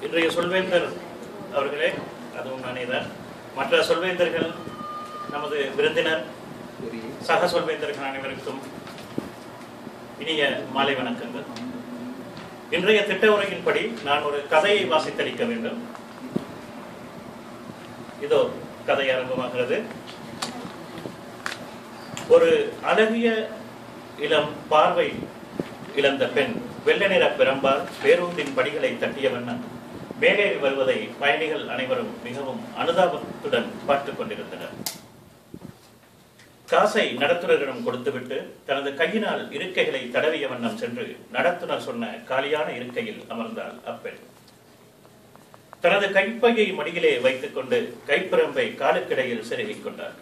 இன்றைய சொல்வேந்தர் அவர்களே அதுவும் நானே தான் மற்ற சொல்வேந்தர்கள் நமது விருந்தினர் சக சொல்வேந்தர்கள் அனைவருக்கும் இனிய மாலை வணக்கங்கள் இன்றைய திட்ட உரையின்படி நான் ஒரு கதையை வாசித்தளிக்க வேண்டும் இதோ கதை ஆரம்பமாகிறது ஒரு அழகிய இளம் பார்வை இழந்த பெண் வெள்ளை நிற பிரம்பால் பேருந்தின் படிகளை தட்டிய வண்ணம் மேலேறி வருவதை பயணிகள் அனைவரும் மிகவும் அனுதாபத்துடன் பார்த்துக் கொண்டிருந்தனர் காசை நடத்துனரிடம் கொடுத்துவிட்டு தனது கையினால் இருக்கைகளை தடவிய வண்ணம் சென்று நடத்துனர் சொன்ன காலியான இருக்கையில் அமர்ந்தாள் அப்பெண் தனது கைப்பையை மடியிலே வைத்துக் கொண்டு கைப்பிரம்பை காலுக்கிடையில் செருகிக் கொண்டார்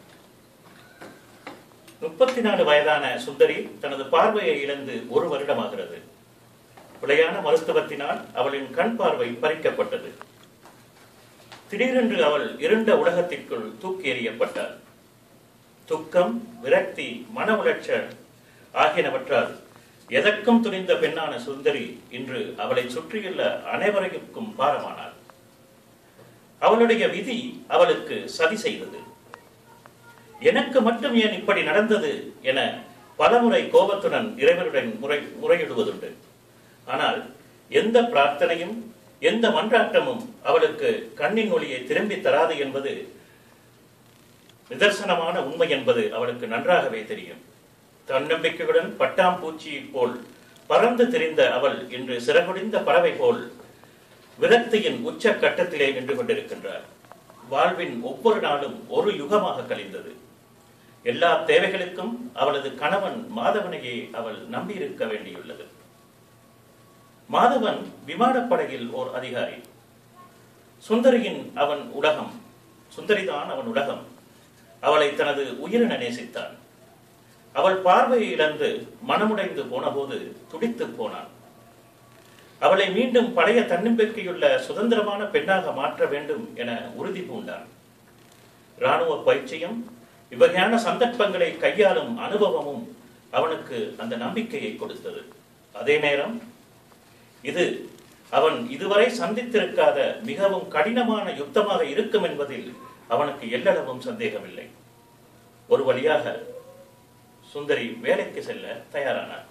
முப்பத்தி நாலு வயதான சுந்தரி தனது பார்வையை இழந்து ஒரு வருடமாகிறது பிழையான மருத்துவத்தினால் அவளின் கண் பார்வை பறிக்கப்பட்டது திடீரென்று அவள் இருண்ட உலகத்திற்குள் தூக்கி எறியப்பட்டாள் துக்கம் விரக்தி மன உளைச்சல் ஆகியனவற்றால் எதற்கும் துணிந்த பெண்ணான சுந்தரி இன்று அவளை சுற்றியுள்ள அனைவருக்கும் பாரமானாள் அவளுடைய விதி அவளுக்கு சதி செய்தது எனக்கு மட்டும் ஏன் இப்படி நடந்தது என பலமுறை கோபத்துடன் இறைவனுடன் முறை முறையிடுவதுண்டு ஆனால் எந்த பிரார்த்தனையும் எந்த மன்றாட்டமும் அவளுக்கு கண்ணின் ஒளியை திரும்பி தராது என்பது நிதர்சனமான உண்மை என்பது அவளுக்கு நன்றாகவே தெரியும் தன்னம்பிக்கையுடன் பட்டாம்பூச்சியைப் போல் பறந்து திரிந்த அவள் இன்று சிறகுடிந்த பறவை போல் விரக்தியின் உச்ச கட்டத்திலே நின்று கொண்டிருக்கின்றார் வாழ்வின் ஒவ்வொரு நாளும் ஒரு யுகமாக கழிந்தது எல்லா தேவைகளுக்கும் அவளது கணவன் மாதவனையே அவள் நம்பியிருக்க வேண்டியுள்ளது மாதவன் விமானப்படையில் ஓர் அதிகாரி சுந்தரியின் அவன் உலகம் சுந்தரிதான் அவன் உலகம் அவளை தனது உயிரென நேசித்தான் அவள் பார்வையை இழந்து மனமுடைந்து போனபோது துடித்து போனான் அவளை மீண்டும் பழைய தன்னம்பிக்கையுள்ள சுதந்திரமான பெண்ணாக மாற்ற வேண்டும் என உறுதி பூண்டான் இராணுவ பயிற்சியும் இவ்வகையான சந்தர்ப்பங்களை கையாளும் அனுபவமும் அவனுக்கு அந்த நம்பிக்கையை கொடுத்தது அதே நேரம் இது அவன் இதுவரை சந்தித்திருக்காத மிகவும் கடினமான யுத்தமாக இருக்கும் என்பதில் அவனுக்கு எல்லளவும் சந்தேகமில்லை ஒரு வழியாக சுந்தரி வேலைக்கு செல்ல தயாரானார்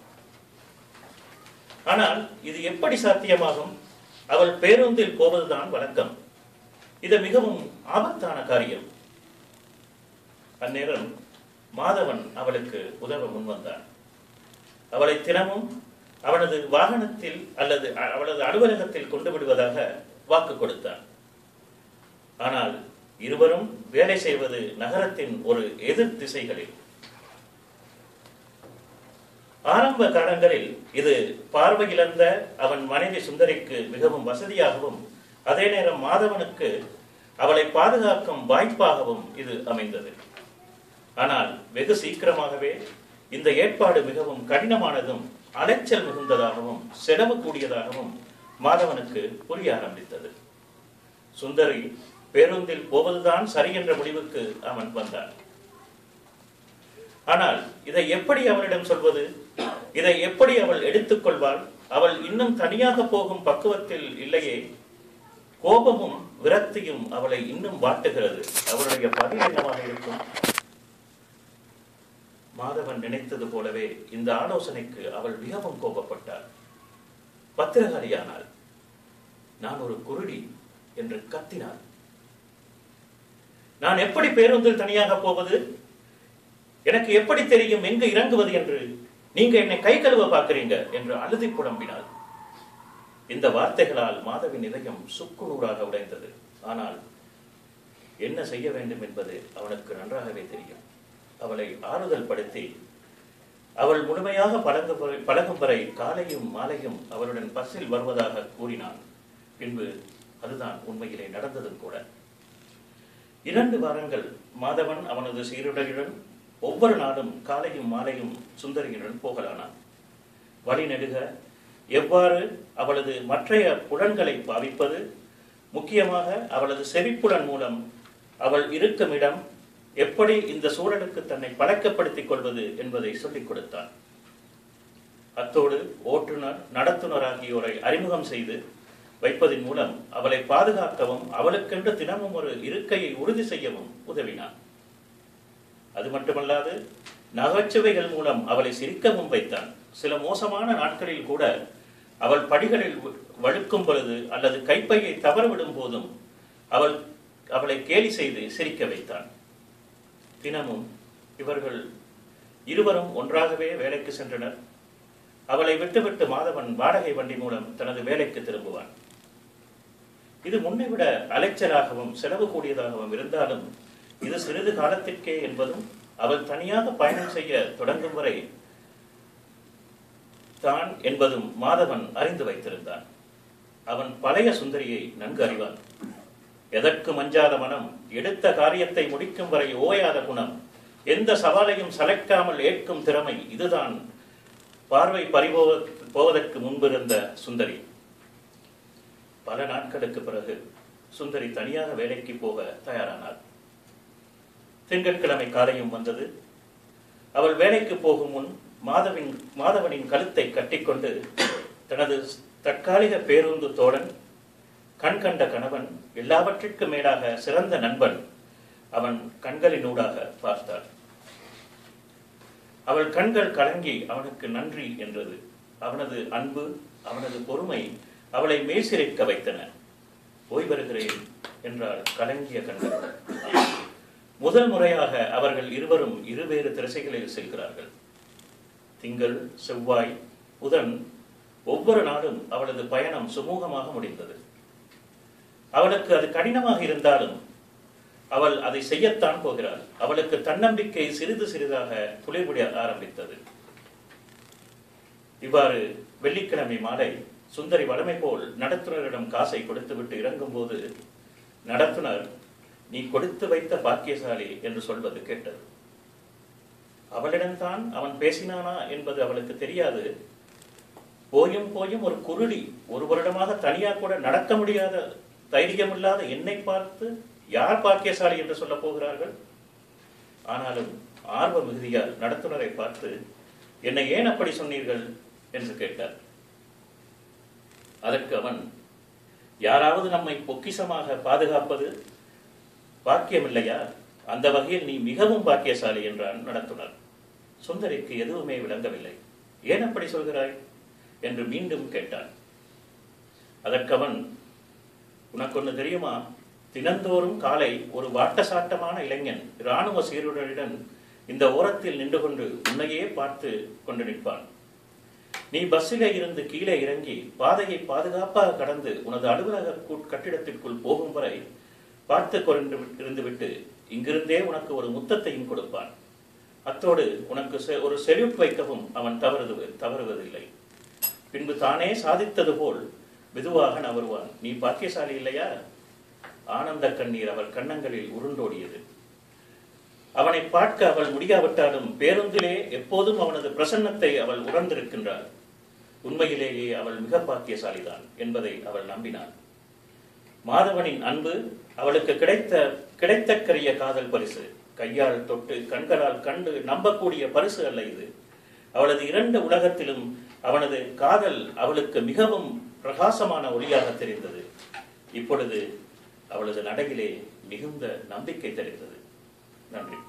ஆனால் இது எப்படி சாத்தியமாகும் அவள் பேருந்தில் போவதுதான் வழக்கம் இது மிகவும் ஆபத்தான காரியம் அந்நேரம் மாதவன் அவளுக்கு உதவ முன்வந்தான் அவளை தினமும் அவனது வாகனத்தில் அல்லது அவளது அலுவலகத்தில் கொண்டு விடுவதாக வாக்கு கொடுத்தான் ஆனால் இருவரும் வேலை செய்வது நகரத்தின் ஒரு எதிர் திசைகளில் ஆரம்ப காலங்களில் இது பார்வையிழந்த அவன் மனைவி சுந்தரிக்கு மிகவும் வசதியாகவும் அதே நேரம் மாதவனுக்கு அவளை பாதுகாக்கும் வாய்ப்பாகவும் இது அமைந்தது ஆனால் வெகு சீக்கிரமாகவே இந்த ஏற்பாடு மிகவும் கடினமானதும் அலைச்சல் மிகுந்ததாகவும் செலவு கூடியதாகவும் மாதவனுக்கு புரிய ஆரம்பித்தது சுந்தரி பேருந்தில் போவதுதான் சரி என்ற முடிவுக்கு அவன் வந்தான் ஆனால் இதை எப்படி அவளிடம் சொல்வது இதை எப்படி அவள் எடுத்துக்கொள்வாள் அவள் இன்னும் தனியாக போகும் பக்குவத்தில் இல்லையே கோபமும் விரக்தியும் அவளை இன்னும் வாட்டுகிறது அவளுடைய பதில் என்னவாக இருக்கும் மாதவன் நினைத்தது போலவே இந்த ஆலோசனைக்கு அவள் மிகவும் கோபப்பட்டாள் பத்திரகாரியானாள் நான் ஒரு குருடி என்று கத்தினாள் நான் எப்படி பேருந்தில் தனியாக போவது எனக்கு எப்படி தெரியும் எங்கு இறங்குவது என்று நீங்க என்னை கை கழுவ பார்க்கிறீங்க என்று அழுதி புலம்பினாள் இந்த வார்த்தைகளால் மாதவின் இதயம் சுக்குநூறாக உடைந்தது ஆனால் என்ன செய்ய வேண்டும் என்பது அவனுக்கு நன்றாகவே தெரியும் அவளை ஆறுதல் படுத்தி அவள் முழுமையாக பழங்கு பழகும் வரை காலையும் மாலையும் அவளுடன் பஸ்ஸில் வருவதாக கூறினான் பின்பு அதுதான் உண்மையிலே நடந்ததும் கூட இரண்டு வாரங்கள் மாதவன் அவனது சீருடையுடன் ஒவ்வொரு நாளும் காலையும் மாலையும் சுந்தரியுடன் போகலானான் வழி நெடுக எவ்வாறு அவளது மற்றைய புலன்களை பாவிப்பது முக்கியமாக அவளது செவிப்புலன் மூலம் அவள் இருக்கும் இடம் எப்படி இந்த சூழலுக்கு தன்னை பழக்கப்படுத்திக் கொள்வது என்பதை சொல்லிக் கொடுத்தான் அத்தோடு ஓட்டுநர் நடத்துனர் ஆகியோரை அறிமுகம் செய்து வைப்பதன் மூலம் அவளை பாதுகாக்கவும் அவளுக்கென்று தினமும் ஒரு இருக்கையை உறுதி செய்யவும் உதவினான் அது மட்டுமல்லாது நகைச்சுவைகள் மூலம் அவளை சிரிக்கவும் வைத்தான் சில மோசமான நாட்களில் கூட அவள் படிகளில் வ- வழுக்கும் பொழுது அல்லது கைப்பையை தவறவிடும் போதும் அவள் அவளை கேலி செய்து சிரிக்க வைத்தான் தினமும் இவர்கள் இருவரும் ஒன்றாகவே வேலைக்கு சென்றனர் அவளை விட்டுவிட்டு மாதவன் வாடகை வண்டி மூலம் தனது வேலைக்கு திரும்புவான் இது முன்னை விட அலைச்சலாகவும் செலவு கூடியதாகவும் இருந்தாலும் இது சிறிது காலத்திற்கே என்பதும் அவள் தனியாக பயணம் செய்ய தொடங்கும் வரை தான் என்பதும் மாதவன் அறிந்து வைத்திருந்தான் அவன் பழைய சுந்தரியை நன்கு அறிவான் எதற்கு மஞ்சாத மனம் எடுத்த காரியத்தை முடிக்கும் வரை ஓயாத குணம் எந்த சவாலையும் சளைக்காமல் ஏற்கும் திறமை இதுதான் பார்வை பறிபோவ போவதற்கு முன்பிருந்த சுந்தரி பல நாட்களுக்கு பிறகு சுந்தரி தனியாக வேலைக்கு போக தயாரானாள் திங்கட்கிழமை காலையும் வந்தது அவள் வேலைக்கு போகும் முன் மாதவின் மாதவனின் கழுத்தை கட்டிக்கொண்டு தனது தற்காலிக பேருந்து தோழன் கண் கண்ட கணவன் எல்லாவற்றிற்கும் மேலாக சிறந்த நண்பன் அவன் கண்களினூடாக பார்த்தாள் அவள் கண்கள் கலங்கி அவனுக்கு நன்றி என்றது அவனது அன்பு அவனது பொறுமை அவளை மேசிரிக்க வைத்தன போய் வருகிறேன் என்றாள் கலங்கிய கண்கள் முதல் முறையாக அவர்கள் இருவரும் இருவேறு திசைகளில் செல்கிறார்கள் திங்கள் செவ்வாய் புதன் ஒவ்வொரு நாளும் அவளது பயணம் சுமூகமாக முடிந்தது அவளுக்கு அது கடினமாக இருந்தாலும் அவள் அதை செய்யத்தான் போகிறாள் அவளுக்கு தன்னம்பிக்கை சிறிது சிறிதாக துளிர்விட ஆரம்பித்தது இவ்வாறு வெள்ளிக்கிழமை மாலை சுந்தரி வழமை போல் நடத்துனரிடம் காசை கொடுத்துவிட்டு இறங்கும்போது நடத்துனர் நீ கொடுத்து வைத்த பாக்கியசாலி என்று சொல்வது கேட்டது அவளிடம்தான் அவன் பேசினானா என்பது அவளுக்கு தெரியாது போயும் போயும் ஒரு குருடி ஒரு வருடமாக தனியா கூட நடக்க முடியாத தைரியமில்லாத என்னை பார்த்து யார் பாக்கியசாலி என்று சொல்ல போகிறார்கள் ஆனாலும் ஆர்வ மிகுதியால் நடத்துனரை பார்த்து என்னை ஏன் அப்படி சொன்னீர்கள் என்று கேட்டார் அதற்கு அவன் யாராவது நம்மை பொக்கிஷமாக பாதுகாப்பது பாக்கியமில்லையா அந்த வகையில் நீ மிகவும் பாக்கியசாலி என்றான் நடத்துனர் சுந்தரிக்கு எதுவுமே விளங்கவில்லை ஏன் அப்படி சொல்கிறாய் என்று மீண்டும் கேட்டான் அதற்கவன் உனக்கொன்னு தெரியுமா தினந்தோறும் காலை ஒரு வாட்டசாட்டமான இளைஞன் இராணுவ சீருடருடன் இந்த ஓரத்தில் நின்று கொண்டு உன்னையே பார்த்து கொண்டு நிற்பான் நீ பஸ்ஸிலே இருந்து கீழே இறங்கி பாதையை பாதுகாப்பாக கடந்து உனது அலுவலக கூ- கட்டிடத்திற்குள் போகும் வரை பார்த்து கொண்டு விட்டு- இருந்துவிட்டு இங்கிருந்தே உனக்கு ஒரு முத்தத்தையும் கொடுப்பான் அத்தோடு உனக்கு செ- ஒரு செல்யூட் வைக்கவும் அவன் தவறுது தவறுவதில்லை பின்பு தானே சாதித்தது போல் மெதுவாக நவருவான் நீ பாக்கியசாலி இல்லையா ஆனந்த கண்ணீர் அவள் கன்னங்களில் உருண்டோடியது அவனை பார்க்க அவள் முடியாவிட்டாலும் பேருந்திலே எப்போதும் அவனது பிரசன்னத்தை அவள் உணர்ந்திருக்கின்றாள் உண்மையிலேயே அவள் மிக பாக்கியசாலிதான் என்பதை அவள் நம்பினாள் மாதவனின் அன்பு அவளுக்கு கிடைத்த கிடைத்தற்கரிய காதல் பரிசு கையால் தொட்டு கண்களால் கண்டு நம்பக்கூடிய பரிசு அல்ல இது அவளது இரண்டு உலகத்திலும் அவனது காதல் அவளுக்கு மிகவும் பிரகாசமான ஒளியாக தெரிந்தது இப்பொழுது அவளது நடையிலே மிகுந்த நம்பிக்கை தெரிந்தது நன்றி